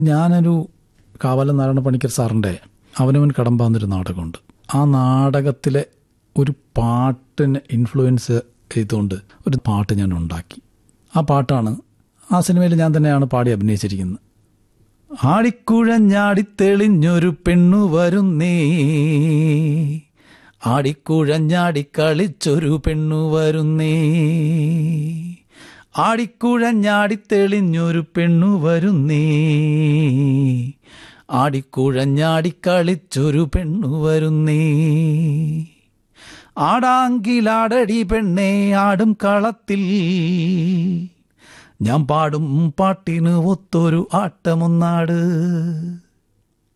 ഞാനൊരു കാവലം നാരായണ പണിക്കർ സാറിൻ്റെ അവനവൻ കടമ്പാന്നൊരു നാടകമുണ്ട് ആ നാടകത്തിലെ ഒരു പാട്ടിന് ഇൻഫ്ലുവൻസ് ചെയ്തുകൊണ്ട് ഒരു പാട്ട് ഞാൻ ഉണ്ടാക്കി ആ പാട്ടാണ് ആ സിനിമയിൽ ഞാൻ തന്നെയാണ് പാടി അഭിനയിച്ചിരിക്കുന്നത് ആടിക്കുഴഞ്ഞാടി തെളിഞ്ഞൊരു പെണ്ണു വരുന്നേ ആടിക്കുഴഞ്ഞാടി കളിച്ചൊരു പെണ്ണു വരുന്നേ ആടിക്കുഴഞ്ഞാടി തെളിഞ്ഞൊരു പെണ്ണു വരുന്നേ ആടിക്കുഴഞ്ഞാടി കളിച്ചൊരു പെണ്ണു വരുന്നേ ആടാങ്കിലാടടി പെണ്ണേ ആടും കളത്തിൽ ഞാൻ പാടും പാട്ടിന് ഒത്തൊരു ആട്ടമൊന്നാട്